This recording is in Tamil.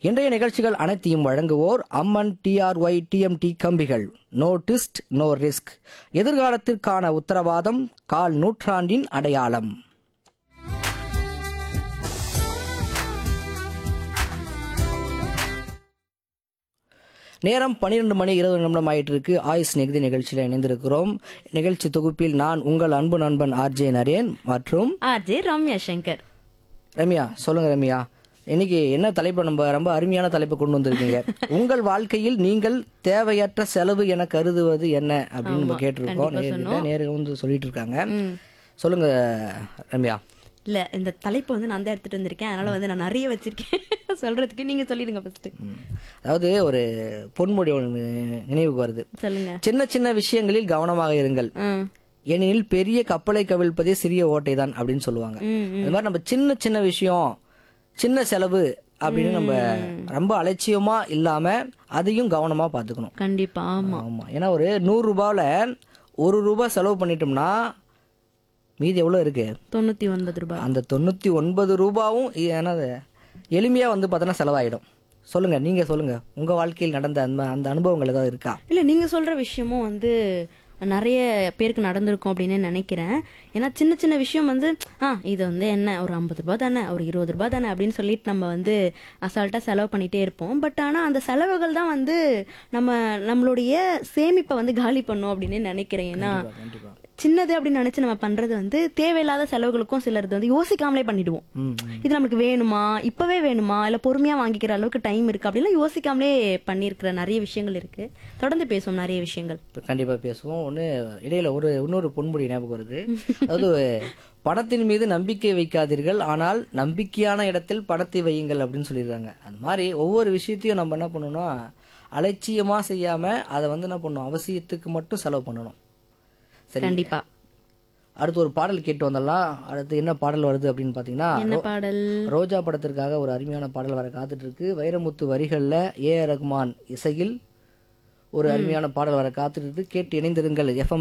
இன்றைய நிகழ்ச்சிகள் அனைத்தையும் வழங்குவோர் அம்மன் டிஆர்ஒய் டிஎம்டி கம்பிகள் நோ டிஸ்ட் நோ ரிஸ்க் எதிர்காலத்திற்கான உத்தரவாதம் கால் நூற்றாண்டின் அடையாளம் நேரம் பன்னிரெண்டு மணி இருபது நிமிடம் ஆயிட்டு இருக்கு ஆயுஸ் நிகழ்ச்சி நிகழ்ச்சியில் இணைந்திருக்கிறோம் நிகழ்ச்சி தொகுப்பில் நான் உங்கள் அன்பு நண்பன் ஆர்ஜே நரேன் மற்றும் ஆர்ஜே ரம்யா சங்கர் ரம்யா சொல்லுங்க ரம்யா இன்னைக்கு என்ன தலைப்பு நம்ம ரொம்ப அருமையான தலைப்பை கொண்டு வந்திருக்கீங்க உங்கள் வாழ்க்கையில் நீங்கள் தேவையற்ற செலவு என கருதுவது என்ன அப்படின்னு நம்ம கேட்டிருக்கோம் நேர்கிட்ட நேரு வந்து சொல்லிட்டு இருக்காங்க சொல்லுங்க ரம்யா இல்ல இந்த தலைப்பு வந்து நான் தான் எடுத்துட்டு வந்திருக்கேன் அதனால வந்து நான் நிறைய வச்சிருக்கேன் சொல்றதுக்கு நீங்க சொல்லிடுங்க ஃபர்ஸ்ட் ம். அதாவது ஒரு பொன்மொழி ஒன்று நினைவுக்கு வருது சொல்லுங்க சின்ன சின்ன விஷயங்களில் கவனமாக இருங்கள் ம், ஏனெனில் பெரிய கப்பலை கவிழ்ப்பதே சிறிய ஓட்டை தான் அப்படின்னு சொல்லுவாங்க ம், அது மாதிரி நம்ம சின்ன சின்ன விஷயம் சின்ன செலவு அப்படின்னு நம்ம ரொம்ப அலட்சியமா இல்லாம அதையும் கவனமா பார்த்துக்கணும் கண்டிப்பா ஆமா ஆமா ஏன்னா ஒரு நூறு ரூபாயில ஒரு ரூபாய் செலவு பண்ணிட்டோம்னா மீதி எவ்வளவு இருக்கு தொண்ணூத்தி ஒன்பது ரூபாய் அந்த தொண்ணூத்தி ஒன்பது ரூபாவும் என்னது எளிமையா வந்து பார்த்தோன்னா செலவாயிடும் சொல்லுங்க நீங்க சொல்லுங்க உங்க வாழ்க்கையில் நடந்த அந்த அந்த அனுபவங்கள் ஏதாவது இருக்கா இல்ல நீங்க சொல்ற விஷயமும் வந்து நிறைய பேருக்கு நடந்திருக்கும் அப்படின்னு நினைக்கிறேன் ஏன்னா சின்ன சின்ன விஷயம் வந்து ஆ இது வந்து என்ன ஒரு ஐம்பது ரூபாய் தானே ஒரு இருபது ரூபாய் தானே அப்படின்னு சொல்லிட்டு நம்ம வந்து அசால்ட்டா செலவு பண்ணிட்டே இருப்போம் பட் ஆனா அந்த செலவுகள் தான் வந்து நம்ம நம்மளுடைய சேமிப்பை வந்து காலி பண்ணும் அப்படின்னு நினைக்கிறேன் ஏன்னா கண்டிப்பா சின்னது அப்படின்னு நினைச்சு நம்ம பண்றது வந்து தேவையில்லாத செலவுகளுக்கும் சிலர் வந்து யோசிக்காமலே பண்ணிடுவோம் ம் இது நமக்கு வேணுமா இப்பவே வேணுமா இல்ல பொறுமையா வாங்கிக்கிற அளவுக்கு டைம் இருக்கு அப்படிலாம் யோசிக்காமலே பண்ணியிருக்கிற நிறைய விஷயங்கள் இருக்கு தொடர்ந்து பேசுவோம் நிறைய விஷயங்கள் இப்ப கண்டிப்பா பேசுவோம் ஒன்று இடையில ஒரு இன்னொரு பொன்முடி ஞாபகம் வருது அதாவது பணத்தின் மீது நம்பிக்கை வைக்காதீர்கள் ஆனால் நம்பிக்கையான இடத்தில் பணத்தை வையுங்கள் அப்படின்னு சொல்லியிருக்காங்க அந்த மாதிரி ஒவ்வொரு விஷயத்தையும் நம்ம என்ன பண்ணணும்னா அலட்சியமா செய்யாம அதை வந்து என்ன பண்ணணும் அவசியத்துக்கு மட்டும் செலவு பண்ணணும் சரி கண்டிப்பா அடுத்து ஒரு பாடல் கேட்டு வந்துடலாம் அடுத்து என்ன பாடல் வருது அப்படின்னு பார்த்தீங்கன்னா என்ன பாடல் ரோஜா படத்திற்காக ஒரு அருமையான பாடல் வர காத்துட்டு இருக்கு வைரமுத்து வரிகள்ல ஏ ஆர் ரகுமான் இசையில் ஒரு அருமையான பாடல் வர காத்துட்டு இருக்கு கேட்டு இணைந்திருங்கள் எஃப்எம்